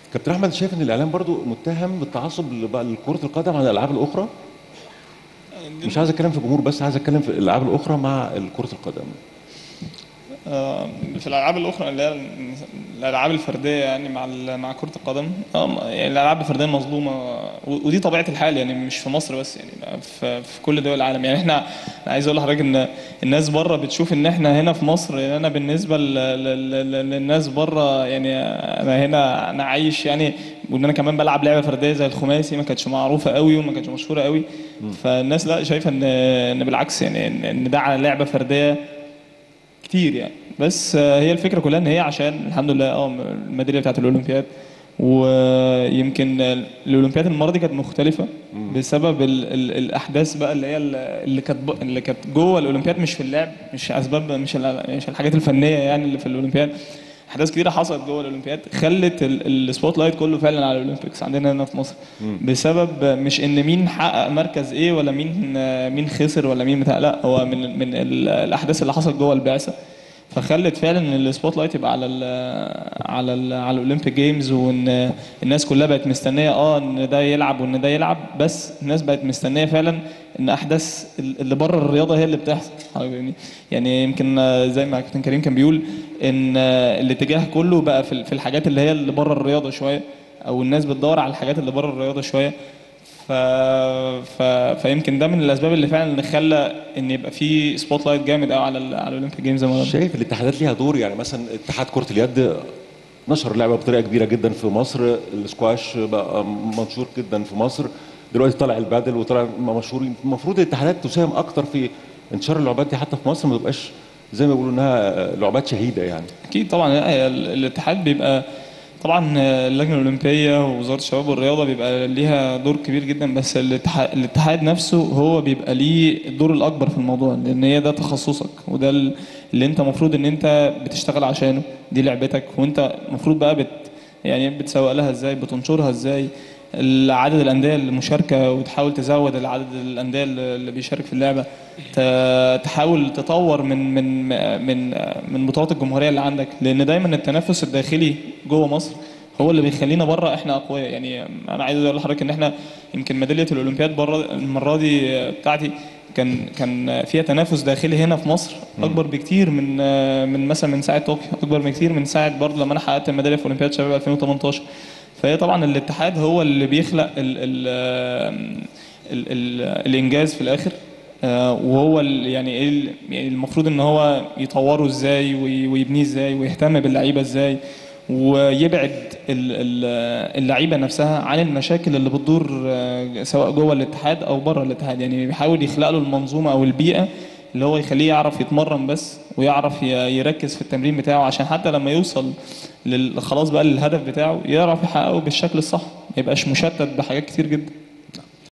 كابتن احمد شايف ان الاعلام برضو متهم بالتعصب لبقى لكره القدم عن الالعاب الاخرى مش عايز اتكلم في الجمهور بس عايز اتكلم في الالعاب الاخرى مع كره القدم آه، في الالعاب الاخرى اللي هي الالعاب الفرديه يعني مع ال- مع كره القدم اه يعني الالعاب الفرديه مظلومه و- ودي طبيعه الحال يعني مش في مصر بس يعني في, في كل دول العالم يعني احنا انا عايز اقول لحضرتك ان الناس بره بتشوف ان احنا هنا في مصر يعني انا بالنسبه ل- ل- ل- للناس بره يعني انا هنا انا عايش يعني وان انا كمان بلعب لعبه فرديه زي الخماسي ما كانتش معروفه قوي وما كانتش مشهوره قوي فالناس لا شايفه ان ان بالعكس يعني ان إن ده على لعبه فرديه كتير يعني بس آه، هي الفكره كلها ان هي عشان الحمد لله اه الميداليه بتاعت الاولمبياد ويمكن الاولمبياد المره دي كانت مختلفه بسبب ال ال الاحداث بقى اللي هي ال- اللي كانت ب- اللي كانت جوه الاولمبياد مش في اللعب مش اسباب مش ال- مش الحاجات الفنيه يعني اللي في الاولمبياد احداث كتيره حصلت جوه الاولمبياد خلت ال- السبوت لايت كله فعلا على الاولمبيكس عندنا هنا في مصر بسبب مش ان مين حقق مركز ايه ولا مين مين خسر ولا مين بتاع لا هو من من ال- الاحداث اللي حصلت جوه البعثه فخلت فعلا ان السبوت لايت يبقى على ال على ال على الاولمبيك جيمز وان الناس كلها بقت مستنيه اه ان ده يلعب وان ده يلعب بس الناس بقت مستنيه فعلا ان احداث اللي بره الرياضه هي اللي بتحصل يعني يعني يمكن آه، زي ما كابتن كريم كان بيقول ان آه، الاتجاه كله بقى في في الحاجات اللي هي اللي بره الرياضه شويه او الناس بتدور على الحاجات اللي بره الرياضه شويه ف... ف... فيمكن ده من الاسباب اللي فعلا اللي خلى ان يبقى في سبوت لايت جامد قوي على ال... على الاولمبيك جيمز المره دي. شايف الاتحادات ليها دور يعني مثلا اتحاد كره اليد نشر اللعبه بطريقه كبيره جدا في مصر السكواش بقى منشور جدا في مصر دلوقتي طالع البادل وطالع مشهور المفروض الاتحادات تساهم اكتر في انتشار اللعبات دي حتى في مصر ما تبقاش زي ما بيقولوا انها لعبات شهيده يعني اكيد طبعا لا، هي ال- الاتحاد بيبقى طبعا اللجنه الاولمبيه ووزاره الشباب والرياضه بيبقى ليها دور كبير جدا بس الاتحاد, الاتحاد نفسه هو بيبقى ليه الدور الاكبر في الموضوع لان هي ده تخصصك وده ال- اللي انت المفروض ان انت بتشتغل عشانه دي لعبتك وانت المفروض بقى بت يعني بتسوق لها ازاي بتنشرها ازاي عدد الانديه المشاركه وتحاول تزود العدد الانديه اللي اللي بيشارك في اللعبه ت- تحاول تطور من من من من بطولات الجمهوريه اللي عندك لان دايما التنافس الداخلي جوه مصر هو اللي بيخلينا بره احنا اقوياء يعني انا عايز اقول لحضرتك ان احنا يمكن ميداليه الاولمبياد بره المره دي بتاعتي كان كان فيها تنافس داخلي هنا في مصر اكبر بكتير من من مثلا من ساعه طوكيو اكبر بكتير من ساعه برضه لما انا حققت الميداليه في اولمبياد شباب 2018 فهي طبعا الاتحاد هو اللي بيخلق ال ال ال ال الانجاز في الاخر آه، وهو ال- يعني ايه ال- يعني المفروض ان هو يطوره ازاي وي- ويبنيه ازاي ويهتم باللعيبه ازاي ويبعد ال- ال- اللعيبه نفسها عن المشاكل اللي بتدور آه، سواء جوه الاتحاد او بره الاتحاد يعني بيحاول يخلق له المنظومه او البيئه اللي هو يخليه يعرف يتمرن بس ويعرف ي- يركز في التمرين بتاعه عشان حتى لما يوصل لل- خلاص بقى للهدف بتاعه يعرف يحققه بالشكل الصح ما يبقاش مشتت بحاجات كتير جدا